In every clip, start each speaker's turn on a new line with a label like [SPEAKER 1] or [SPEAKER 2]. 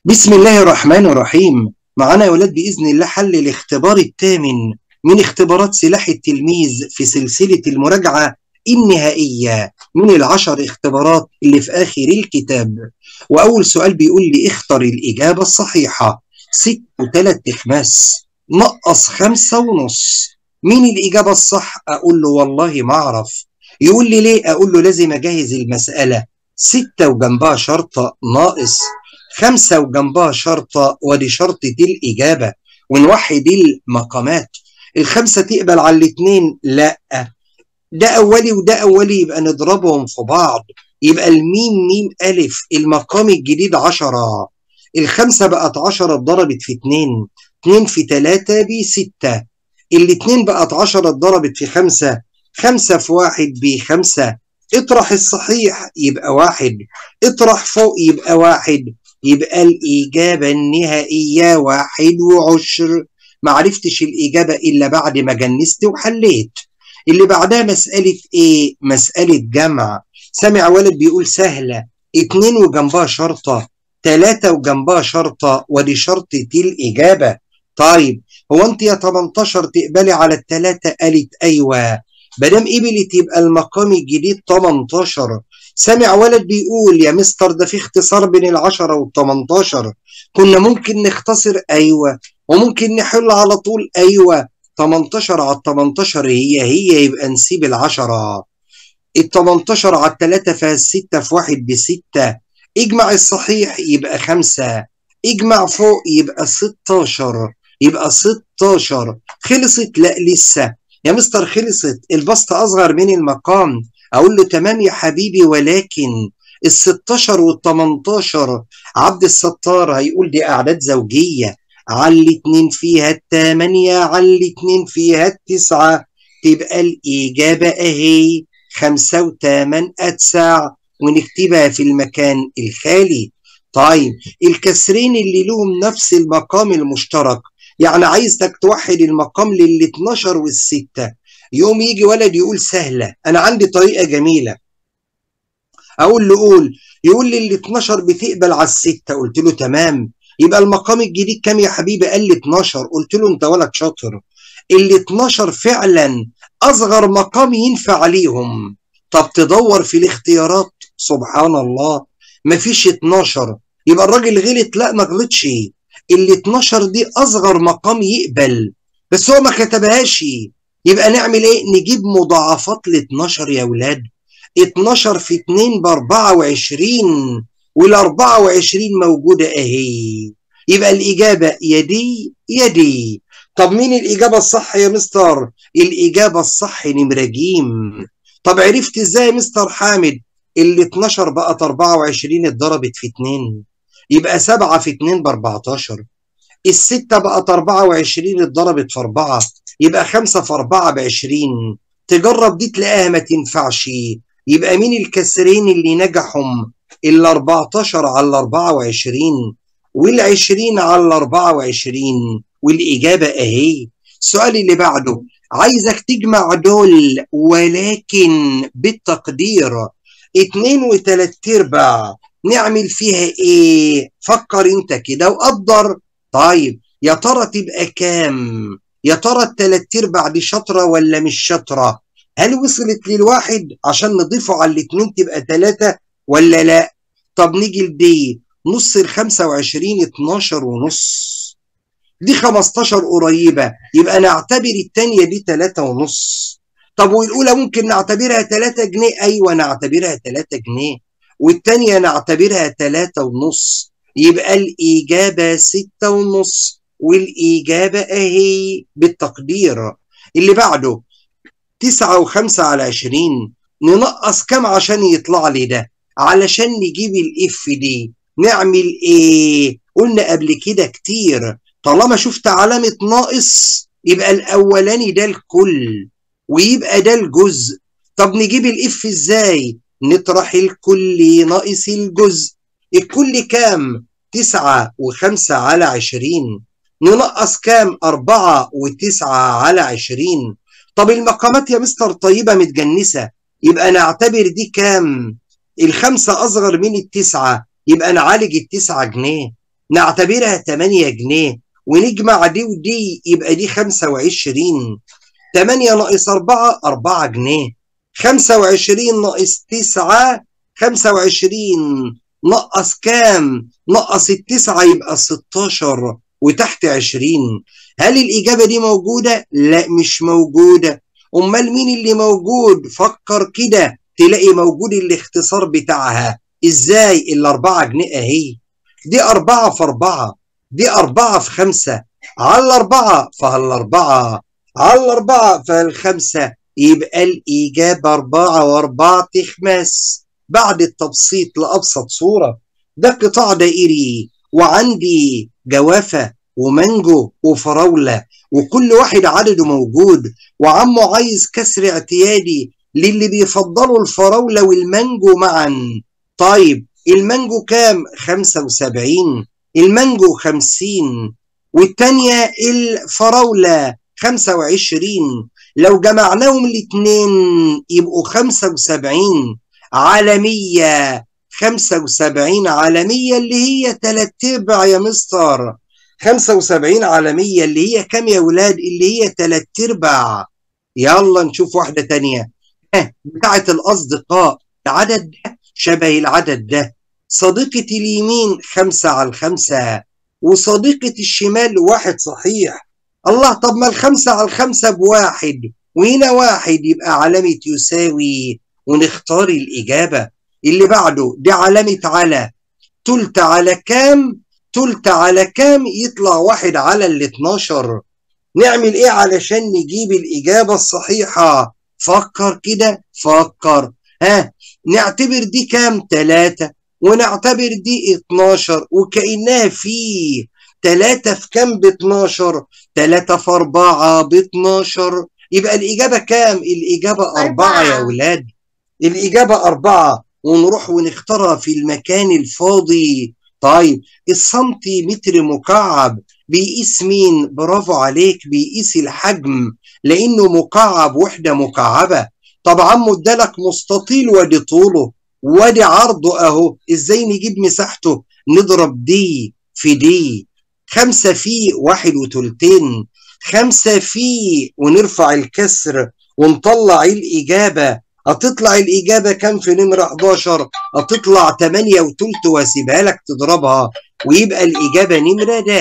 [SPEAKER 1] بسم الله الرحمن الرحيم معانا يا ولاد بإذن الله حل الاختبار الثامن من اختبارات سلاح التلميذ في سلسلة المراجعة النهائية من العشر اختبارات اللي في آخر الكتاب وأول سؤال بيقول لي اختر الإجابة الصحيحة ست وتلات أخماس نقص خمسة ونص مين الإجابة الصح أقول له والله ما أعرف يقول لي ليه أقول له لازم أجهز المسألة ستة وجنبها شرطة ناقص خمسة وجنبها شرطة ودي شرطة الإجابة ونوحد المقامات الخمسة تقبل على الاتنين لا ده أولي وده أولي يبقى نضربهم في بعض يبقى الميم ميم ألف المقام الجديد عشرة الخمسة بقت عشرة اتضربت في اتنين اتنين في تلاتة بستة الاتنين بقت عشرة اتضربت في خمسة خمسة في واحد بخمسة اطرح الصحيح يبقى واحد اطرح فوق يبقى واحد يبقى الإجابة النهائية واحد وعشر معرفتش الإجابة إلا بعد ما جنست وحليت اللي بعدها مسألة إيه؟ مسألة جمع سامع ولد بيقول سهلة اتنين وجنبها شرطة تلاتة وجنبها شرطة ودي شرطة الإجابة طيب هو أنت يا 18 تقبلي على التلاتة قالت أيوة مادام قبلت يبقى المقام الجديد 18 سامع ولد بيقول يا مستر ده في اختصار بين العشرة والتمنتاشر كنا ممكن نختصر أيوة وممكن نحل على طول أيوة 18 على 18 هي هي يبقى نسيب العشرة ال 18 على التلاتة فيها الستة في واحد بستة اجمع الصحيح يبقى خمسة اجمع فوق يبقى 16 يبقى 16 خلصت لا لسه يا مستر خلصت البسط أصغر من المقام اقول له تمام يا حبيبي ولكن ال 16 وال 18 عبد الستار هيقول دي اعداد زوجيه على الاتنين فيها التمانية على الاتنين فيها التسعة تبقى الإجابة أهي خمسة وتمن أتسع ونكتبها في المكان الخالي طيب الكسرين اللي لهم نفس المقام المشترك يعني عايزك توحد المقام لل 12 والستة يوم يجي ولد يقول سهلة أنا عندي طريقة جميلة أقول له قول يقول لي ال 12 بتقبل على الستة قلت له تمام يبقى المقام الجديد كام يا حبيبي قال لي 12 قلت له أنت ولد شاطر ال 12 فعلا أصغر مقام ينفع عليهم طب تدور في الاختيارات سبحان الله مفيش 12 يبقى الراجل غلط لا ما غلطش ال 12 دي أصغر مقام يقبل بس هو ما كتبهاش يبقى نعمل ايه نجيب مضاعفات ل 12 يا ولاد 12 في 2 ب 24 وال 24 موجوده اهي يبقى الاجابه يا دي يا دي طب مين الاجابه الصح يا مستر الاجابه الصح نمره جيم طب عرفت ازاي يا مستر حامد ال 12 بقت 24 اتضربت في 2 يبقى 7 في 2 ب 14 الستة بقت 24 اتضربت في 4 يبقى 5 في 4 ب 20 تجرب دي تلاقيها ما تنفعش يبقى مين الكسرين اللي نجحهم ال 14 على ال 24 وال 20 على ال 24 والإجابة أهي السؤال اللي بعده عايزك تجمع دول ولكن بالتقدير اتنين وتلات ارباع نعمل فيها ايه فكر انت كده وقدر طيب يا ترى تبقى كام يا ترى التلات ارباع دي شطره ولا مش شطره هل وصلت للواحد عشان نضيفه على الاتنين تبقى تلاتة ولا لا طب نيجي لدي نص ال 25 12 ونص دي 15 قريبة يبقى نعتبر التانية دي 3 ونص طب والأولى ممكن نعتبرها 3 جنيه أيوة نعتبرها 3 جنيه والتانية نعتبرها 3 ونص يبقى الإجابة 6 ونص والإجابة أهي بالتقدير اللي بعده تسعة وخمسة على عشرين ننقص كم عشان يطلع لي ده علشان نجيب الاف دي نعمل ايه قلنا قبل كده كتير طالما شفت علامة ناقص يبقى الأولاني ده الكل ويبقى ده الجزء طب نجيب الاف ازاي نطرح الكل ناقص الجزء الكل كام تسعة وخمسة على عشرين ننقص كام أربعة وتسعة على عشرين طب المقامات يا مستر طيبة متجنسة يبقى نعتبر دي كام الخمسة أصغر من التسعة يبقى نعالج التسعة جنيه نعتبرها 8 جنيه ونجمع دي ودي يبقى دي 25 8 ناقص 4 4 جنيه 25 ناقص 9 25 نقص كام؟ نقص التسعة يبقى 16 وتحت 20 هل الإجابة دي موجودة؟ لا مش موجودة أمال مين اللي موجود؟ فكر كده تلاقي موجود الاختصار بتاعها إزاي؟ الأربعة جنيه أهي دي أربعة في أربعة دي أربعة في خمسة على الأربعة فهالأربعة على الأربعة فالخمسة يبقى الإجابة أربعة وأربعة تخمس بعد التبسيط لأبسط صورة ده قطاع دائري وعندي جوافة ومانجو وفراولة وكل واحد عدده موجود وعمه عايز كسر اعتيادي للي بيفضلوا الفراولة والمانجو معا طيب المانجو كام 75 المانجو 50 والتانية الفراولة 25 لو جمعناهم الاتنين يبقوا 75 عالمية 75 عالمية اللي هي تلات ارباع يا مستر 75 عالمية اللي هي كام يا ولاد اللي هي تلات ارباع يلا نشوف واحدة تانية اه بتاعة الأصدقاء العدد ده شبه العدد ده صديقة اليمين خمسة على الخمسة وصديقة الشمال واحد صحيح الله طب ما الخمسة على الخمسة بواحد وهنا واحد يبقى علامة يساوي ونختار الإجابة اللي بعده دي علامة على تلت على كام تلت على كام يطلع واحد على ال 12 نعمل ايه علشان نجيب الإجابة الصحيحة فكر كده فكر ها نعتبر دي كام تلاتة ونعتبر دي 12 وكأنها في تلاتة في كام ب 12 تلاتة في أربعة ب 12 يبقى الإجابة كام الإجابة أربعة, أربعة يا ولاد الإجابة أربعة ونروح ونختارها في المكان الفاضي طيب السنتي متر مكعب بيقيس مين برافو عليك بيقيس الحجم لأنه مكعب وحدة مكعبة طبعا مدلك مستطيل وادي طوله وادي عرضه أهو إزاي نجيب مساحته نضرب دي في دي خمسة في واحد وتلتين خمسة في ونرفع الكسر ونطلع الإجابة هتطلع الإجابة كام في نمرة 11 هتطلع 8 وتلت واسيبها لك تضربها ويبقى الإجابة نمرة د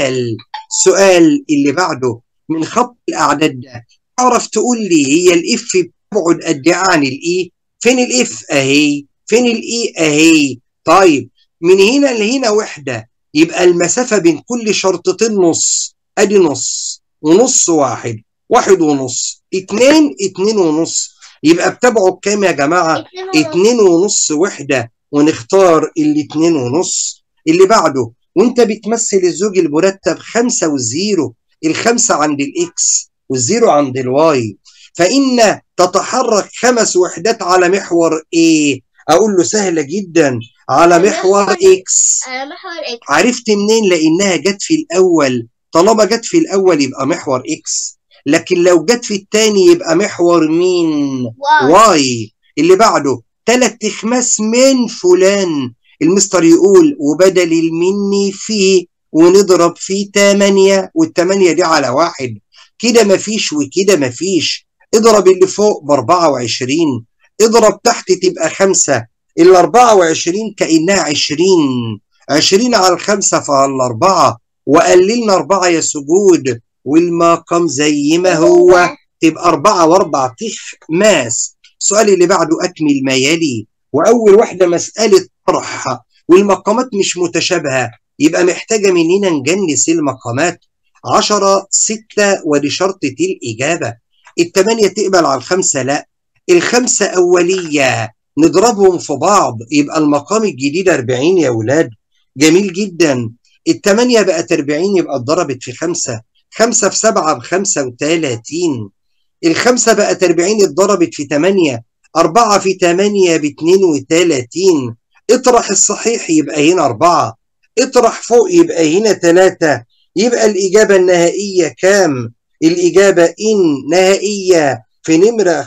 [SPEAKER 1] السؤال اللي بعده من خط الأعداد ده تعرف تقول لي هي الإف بتبعد قد إيه عن الإي فين الإف أهي فين الإي أهي طيب من هنا لهنا وحدة يبقى المسافة بين كل شرطتين نص أدي نص ونص واحد واحد ونص اتنين اتنين ونص يبقى بتبعد كام يا جماعة اتنين ونص وحدة ونختار الاتنين ونص اللي بعده وانت بتمثل الزوج المرتب خمسة والزيرو الخمسة عند الاكس والزيرو عند الواي فإن تتحرك خمس وحدات على محور ايه اقول له سهلة جدا على محور اكس
[SPEAKER 2] على محور اكس
[SPEAKER 1] عرفت منين لانها جت في الاول طالما جت في الاول يبقى محور اكس لكن لو جت في التاني يبقى محور مين
[SPEAKER 2] واي.
[SPEAKER 1] واي اللي بعده تلات اخماس من فلان المستر يقول وبدل المني فيه ونضرب فيه تمانية والتمانية دي على واحد كده مفيش وكده مفيش اضرب اللي فوق باربعة وعشرين اضرب تحت تبقى خمسة الاربعة وعشرين كأنها عشرين عشرين على الخمسة فعلى الاربعة وقللنا اربعة يا سجود والمقام زي ما هو تبقى أربعة وأربعة ماس السؤال اللي بعده أكمل ما يلي وأول واحدة مسألة طرح والمقامات مش متشابهة يبقى محتاجة مننا نجنس المقامات عشرة ستة ودي شرطة الإجابة التمانية تقبل على الخمسة لا الخمسة أولية نضربهم في بعض يبقى المقام الجديد 40 يا ولاد جميل جدا التمانية بقت 40 يبقى اتضربت في خمسة خمسة في سبعة بخمسة وتلاتين الخمسة بقت أربعين اتضربت في تمانية أربعة في تمانية باتنين وتلاتين اطرح الصحيح يبقى هنا أربعة اطرح فوق يبقى هنا تلاتة يبقى الإجابة النهائية كام؟ الإجابة إن نهائية في نمرة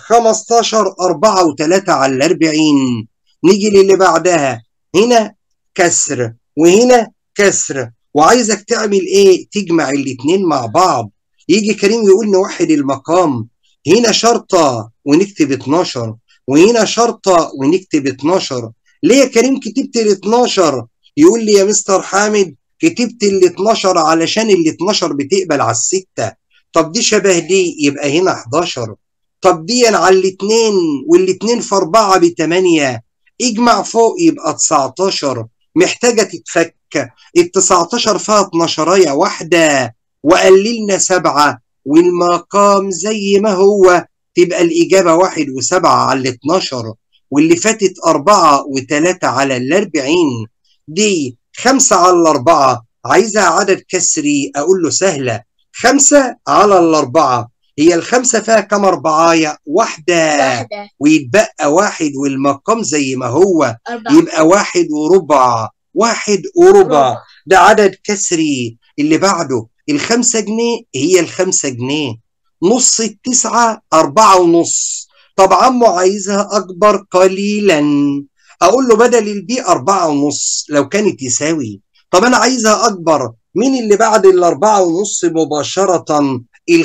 [SPEAKER 1] 15 أربعة وتلاتة على الأربعين نيجي للي بعدها هنا كسر وهنا كسر وعايزك تعمل ايه تجمع الاتنين مع بعض يجي كريم يقول نوحد المقام هنا شرطة ونكتب 12 وهنا شرطة ونكتب 12 ليه يا كريم كتبت ال 12 يقول لي يا مستر حامد كتبت ال 12 علشان ال 12 بتقبل على الستة طب دي شبه دي يبقى هنا 11 طب دي على الاثنين والاثنين في 4 ب 8 اجمع فوق يبقى 19 محتاجة تتفك ال 19 فيها 12 واحدة وقللنا سبعة والمقام زي ما هو تبقى الإجابة واحد وسبعة على ال 12 واللي فاتت أربعة وتلاتة على الأربعين دي خمسة على الأربعة عايزها عدد كسري أقول له سهلة خمسة على الأربعة هي الخمسة فيها كم أربعاية واحدة
[SPEAKER 2] واحدة
[SPEAKER 1] ويتبقى واحد والمقام زي ما هو
[SPEAKER 2] أربعة
[SPEAKER 1] يبقى واحد وربع واحد وربع
[SPEAKER 2] ربع.
[SPEAKER 1] ده عدد كسري اللي بعده الخمسة جنيه هي الخمسة جنيه نص التسعة أربعة ونص طب عمو عايزها أكبر قليلا أقول له بدل البي أربعة ونص لو كانت يساوي طب أنا عايزها أكبر مين اللي بعد الأربعة ونص مباشرة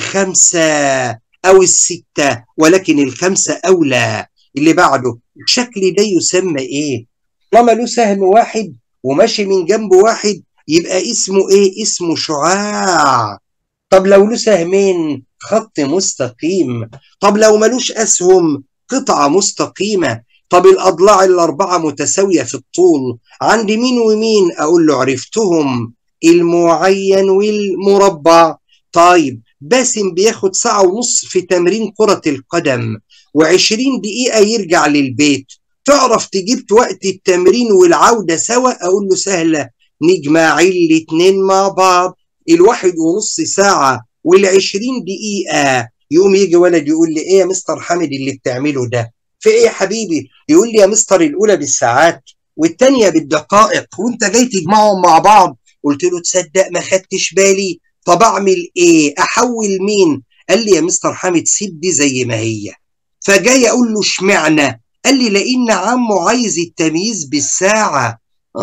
[SPEAKER 1] الخمسة أو الستة ولكن الخمسة أولى اللي بعده الشكل ده يسمى إيه؟ طالما له سهم واحد وماشي من جنبه واحد يبقى اسمه إيه؟ اسمه شعاع طب لو له سهمين خط مستقيم طب لو ملوش أسهم قطعة مستقيمة طب الأضلاع الأربعة متساوية في الطول عند مين ومين أقول له عرفتهم المعين والمربع طيب باسم بياخد ساعة ونص في تمرين كرة القدم وعشرين دقيقة يرجع للبيت تعرف تجيب وقت التمرين والعودة سوا أقول له سهلة نجمع الاتنين مع بعض الواحد ونص ساعة والعشرين دقيقة يقوم يجي ولد يقول لي ايه يا مستر حامد اللي بتعمله ده في ايه يا حبيبي يقول لي يا مستر الاولى بالساعات والتانية بالدقائق وانت جاي تجمعهم مع بعض قلت له تصدق ما خدتش بالي طب اعمل ايه احول مين قال لي يا مستر حامد سيب دي زي ما هي فجاي اقول له اشمعنى قال لي لان عمو عايز التمييز بالساعة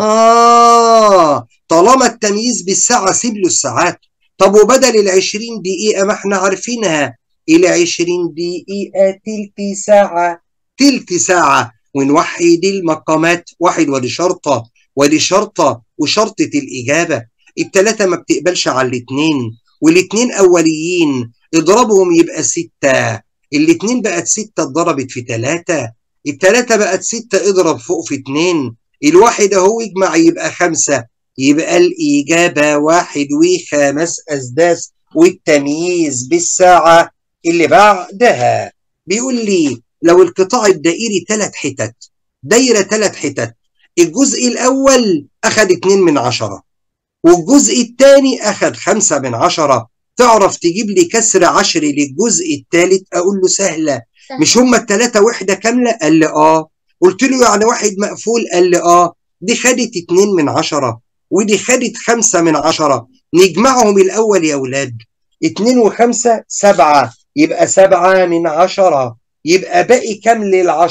[SPEAKER 1] اه طالما التمييز بالساعة سيب له الساعات طب وبدل العشرين دقيقة ما احنا عارفينها العشرين دقيقة تلت ساعة تلت ساعة ونوحد المقامات واحد ودي شرطة ودي شرطة وشرطة الإجابة التلاتة ما بتقبلش على الاتنين والاتنين أوليين اضربهم يبقى ستة الاتنين بقت ستة اتضربت في تلاتة التلاتة بقت ستة اضرب فوق في اتنين الواحد اهو يجمع يبقى خمسة يبقى الإجابة واحد وخمس أسداس والتمييز بالساعة اللي بعدها بيقول لي لو القطاع الدائري ثلاث حتت دايرة ثلاث حتت الجزء الأول أخد اتنين من عشرة والجزء الثاني أخد خمسة من عشرة تعرف تجيب لي كسر عشري للجزء الثالث أقول له سهلة
[SPEAKER 2] سهل.
[SPEAKER 1] مش هما التلاتة وحدة كاملة قال لي آه قلت له يعني واحد مقفول قال لي آه دي خدت اتنين من عشرة ودي خدت خمسة من عشرة نجمعهم الأول يا أولاد اتنين وخمسة سبعة يبقى سبعة من عشرة يبقى باقي كام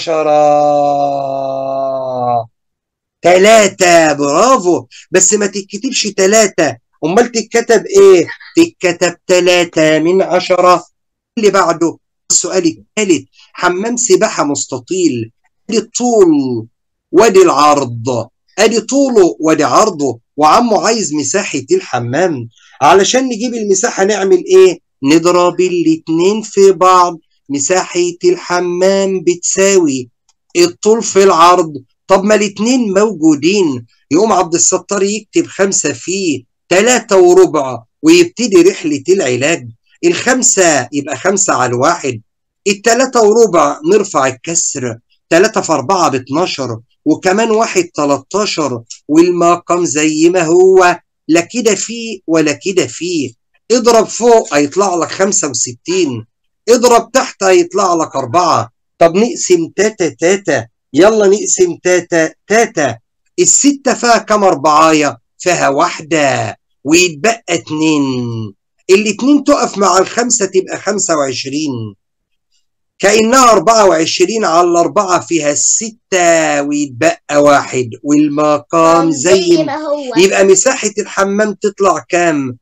[SPEAKER 1] للعشرة تلاتة برافو بس ما تتكتبش تلاتة أمال تتكتب إيه تتكتب تلاتة من عشرة اللي بعده السؤال الثالث حمام سباحة مستطيل ادي الطول وادي العرض ادي طوله وادي عرضه وعمه عايز مساحة الحمام علشان نجيب المساحة نعمل ايه نضرب الاتنين في بعض مساحة الحمام بتساوي الطول في العرض طب ما الاتنين موجودين يقوم عبد الستار يكتب خمسة فيه تلاتة وربع ويبتدي رحلة العلاج الخمسة يبقى خمسة على الواحد التلاتة وربع نرفع الكسر تلاتة في أربعة باتناشر وكمان واحد تلاتاشر والمقام زي ما هو لا كده فيه ولا كده فيه اضرب فوق هيطلع لك خمسة وستين اضرب تحت هيطلع لك أربعة طب نقسم تاتا تاتا يلا نقسم تاتا تاتا الستة فيها كام أربعاية فيها واحدة ويتبقى اتنين الاتنين تقف مع الخمسة تبقى خمسة وعشرين كأنها 24 على 4 فيها الستة ويتبقى واحد والمقام زي
[SPEAKER 2] ما هو
[SPEAKER 1] يبقى مساحة الحمام تطلع كام؟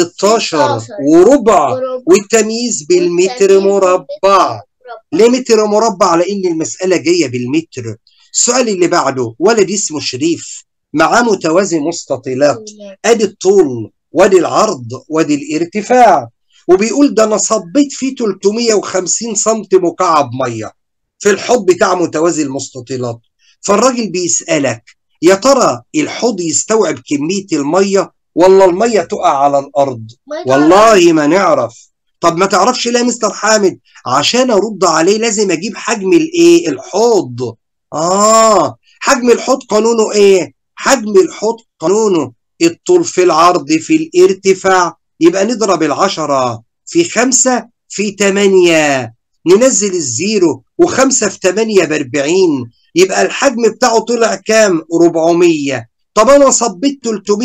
[SPEAKER 1] 16
[SPEAKER 2] 16
[SPEAKER 1] وربع
[SPEAKER 2] وربع.
[SPEAKER 1] والتمييز بالمتر مربع ليه متر مربع لأن المسألة جاية بالمتر السؤال اللي بعده ولد اسمه شريف معاه متوازي مستطيلات ادي الطول وادي العرض وادي الارتفاع وبيقول ده انا صبيت فيه 350 سم مكعب ميه في الحوض بتاع متوازي المستطيلات فالراجل بيسالك يا ترى الحوض يستوعب كميه الميه ولا الميه تقع على الارض والله ما نعرف طب ما تعرفش ليه يا مستر حامد عشان ارد عليه لازم اجيب حجم الايه الحوض اه حجم الحوض قانونه ايه حجم الحوض قانونه الطول في العرض في الارتفاع يبقى نضرب العشرة في خمسة في تمانية ننزل الزيرو وخمسة في تمانية باربعين يبقى الحجم بتاعه طلع كام 400 طب انا صبيت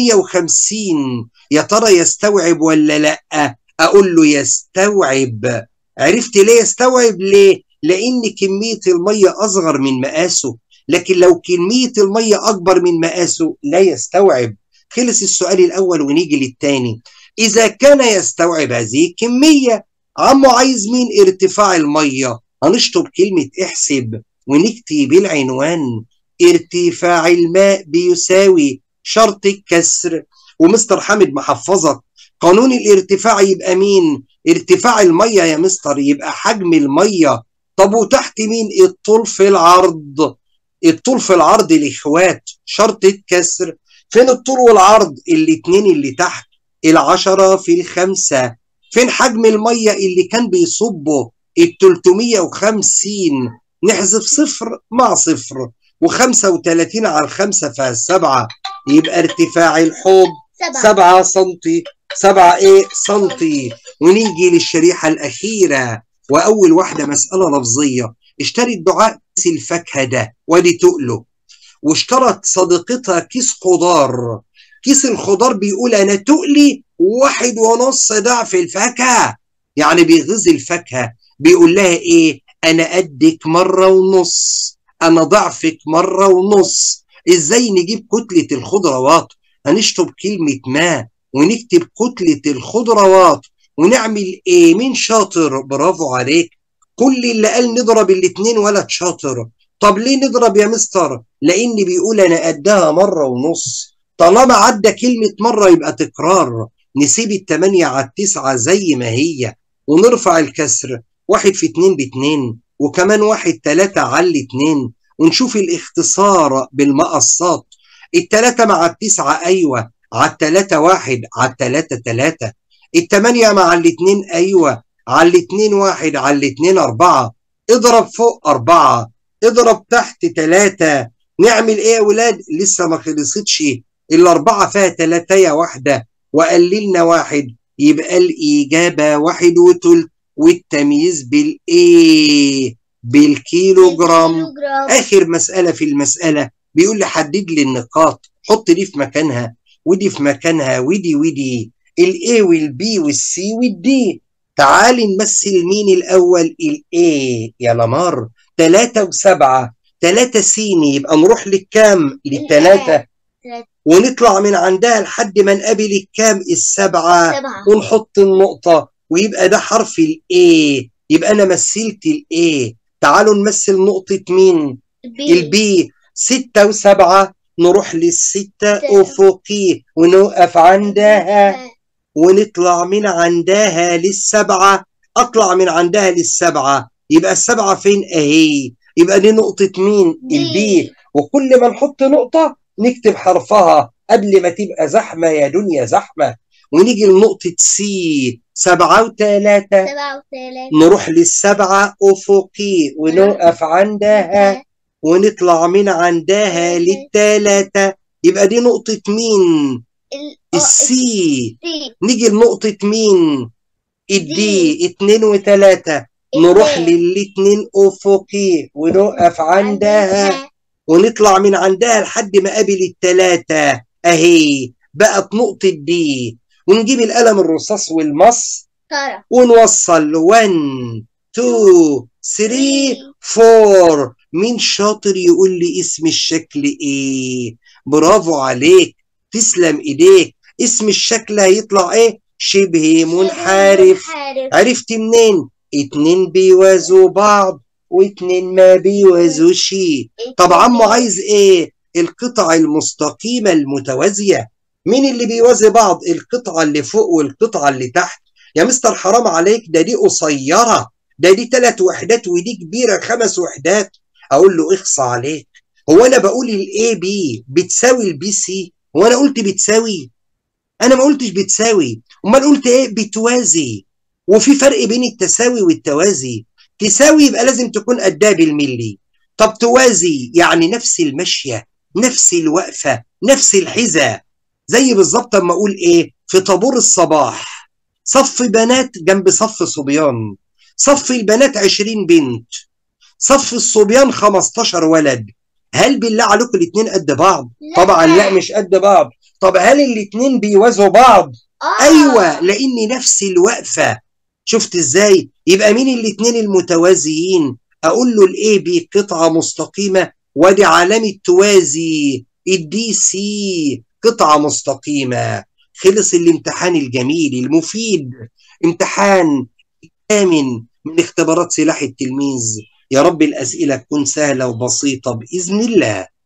[SPEAKER 1] 350 يا ترى يستوعب ولا لا اقول له يستوعب عرفت ليه يستوعب ليه لان كمية المية اصغر من مقاسه لكن لو كمية المية اكبر من مقاسه لا يستوعب خلص السؤال الاول ونيجي للتاني اذا كان يستوعب هذه الكمية عمو عايز مين ارتفاع المية هنشطب كلمة احسب ونكتب العنوان ارتفاع الماء بيساوي شرط الكسر ومستر حامد محفظك قانون الارتفاع يبقى مين ارتفاع المية يا مستر يبقى حجم المية طب وتحت مين الطول في العرض الطول في العرض الاخوات شرط الكسر فين الطول والعرض الاتنين اللي تحت العشرة في الخمسة فين حجم المية اللي كان بيصبه ال 350 نحذف صفر مع صفر و35 على الخمسة فالسبعة يبقى ارتفاع الحوض
[SPEAKER 2] سبعة
[SPEAKER 1] سبعة سنتي سبعة ايه سنتي ونيجي للشريحة الأخيرة وأول واحدة مسألة لفظية اشترت دعاء كيس الفاكهة ده ودي تقله واشترت صديقتها كيس خضار كيس الخضار بيقول أنا تقلي واحد ونص ضعف الفاكهة يعني بيغذي الفاكهة بيقول لها إيه أنا قدك مرة ونص أنا ضعفك مرة ونص إزاي نجيب كتلة الخضروات هنشطب كلمة ما ونكتب كتلة الخضروات ونعمل ايه مين شاطر برافو عليك كل اللي قال نضرب الاتنين ولد شاطر طب ليه نضرب يا مستر لان بيقول انا قدها مرة ونص طالما عدى كلمة مرة يبقى تكرار نسيب التمانية على التسعة زي ما هي ونرفع الكسر واحد في اتنين باتنين وكمان واحد تلاتة على الاتنين ونشوف الاختصار بالمقصات التلاتة مع التسعة أيوة على التلاتة واحد على التلاتة تلاتة التمانية مع الاتنين أيوة على الاتنين واحد على الاتنين أربعة اضرب فوق أربعة اضرب تحت تلاتة نعمل إيه يا ولاد لسه ما خلصتش الأربعة فيها تلاتاية واحدة وقللنا واحد يبقى الإجابة واحد وتلت والتمييز بالإيه بالكيلو جرام
[SPEAKER 2] كيلوغرام
[SPEAKER 1] آخر مسألة في المسألة بيقول لي حدد لي النقاط حط دي في مكانها ودي في مكانها ودي ودي الاي والبي والسي والدي تعالي نمثل مين الاول الاي يا لمار تلاتة وسبعة تلاتة سيني يبقى نروح للكام للتلاتة
[SPEAKER 2] تلاتة.
[SPEAKER 1] ونطلع من عندها لحد ما نقابل الكام السبعة
[SPEAKER 2] سبعة
[SPEAKER 1] ونحط النقطة ويبقى ده حرف الاي يبقى انا مثلت الاي تعالوا نمثل نقطة مين
[SPEAKER 2] بي
[SPEAKER 1] البي ستة وسبعة نروح للستة
[SPEAKER 2] ستة.
[SPEAKER 1] أفقي ونوقف عندها ونطلع من عندها للسبعة أطلع من عندها للسبعة يبقى السبعة فين أهي يبقى دي نقطة مين
[SPEAKER 2] دي.
[SPEAKER 1] البي وكل ما نحط نقطة نكتب حرفها قبل ما تبقى زحمة يا دنيا زحمة ونيجي لنقطة سي سبعة وتلاتة
[SPEAKER 2] سبعة وثلاثة
[SPEAKER 1] نروح للسبعة أفقي ونوقف عندها ونطلع من عندها للتلاتة يبقى دي نقطة مين
[SPEAKER 2] ال- آه،
[SPEAKER 1] السي
[SPEAKER 2] السي
[SPEAKER 1] نيجي لنقطة مين الدي اتنين وتلاتة نروح
[SPEAKER 2] اتنين.
[SPEAKER 1] للاتنين أفقي ونوقف عندها ونطلع من عندها لحد ما قابل التلاتة أهي بقت نقطة دي ونجيب القلم الرصاص والمص
[SPEAKER 2] ترى
[SPEAKER 1] ونوصل 1 2 3 4 مين شاطر يقول لي اسم الشكل ايه برافو عليك تسلم ايديك اسم الشكل هيطلع ايه شبه منحرف عرفت منين اتنين بيوازوا بعض واتنين ما بيوازوش طب عمو عايز ايه القطع المستقيمة المتوازية مين اللي بيوازي بعض القطعة اللي فوق والقطعة اللي تحت يا مستر حرام عليك ده دي قصيرة ده دي ثلاث وحدات ودي كبيرة خمس وحدات اقول له اخصى عليك هو انا بقول الاي بي بتساوي البي سي هو انا قلت بتساوي انا ما قلتش بتساوي امال قلت ايه بتوازي وفي فرق بين التساوي والتوازي تساوي يبقى لازم تكون قدها بالملي طب توازي يعني نفس المشية نفس الوقفة نفس الحذاء زي بالظبط اما اقول ايه في طابور الصباح صف بنات جنب صف صبيان صف البنات 20 بنت صف الصبيان 15 ولد هل بالله عليكم الاثنين قد بعض
[SPEAKER 2] لا.
[SPEAKER 1] طبعا لا مش قد بعض طب هل الاثنين بيوازوا بعض
[SPEAKER 2] آه.
[SPEAKER 1] ايوه لان نفس الوقفه شفت ازاي يبقى مين الاثنين المتوازيين اقول له الاي بي قطعه مستقيمه وادي علامه توازي الدي سي قطعه مستقيمه خلص الامتحان الجميل المفيد امتحان آمن من اختبارات سلاح التلميذ يا رب الأسئلة تكون سهلة وبسيطة بإذن الله